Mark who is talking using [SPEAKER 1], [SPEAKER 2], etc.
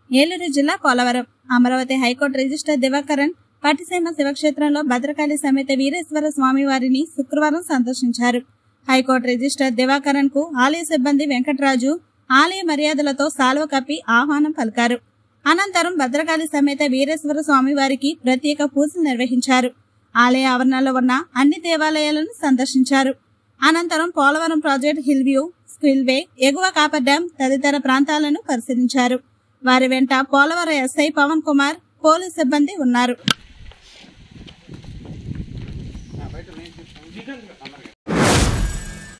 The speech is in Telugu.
[SPEAKER 1] ఏలూరు జిల్లా పోలవరం అమరావతి హైకోర్టు రిజిస్టర్ దివాకరన్ పట్టిసీమ శివక్షేత్రంలో భద్రకాళి సమేత వీరేశ్వర స్వామి వారిని శుక్రవారం సందర్శించారు హైకోర్టు రిజిస్టర్ దివాకరన్ కు ఆలయ సిబ్బంది వెంకటరాజు ఆలయ మర్యాదలతో సాల్వ కప్పి ఆహ్వానం పలికారు అనంతరం భద్రకాళి సమేత వీరేశ్వర స్వామి వారికి ప్రత్యేక పూజలు నిర్వహించారు ఆలయ ఆవరణలో ఉన్న అన్ని దేవాలయాలను సందర్శించారు అనంతరం Polavaram project hill view spillway ఎగువ కాపర్ డ్యాం తదితర ప్రాంతాలను పరిశీలించారు వారి వెంట పోలవరం ఎస్ఐ పవన్ కుమార్ పోలీస్ సిబ్బంది ఉన్నారు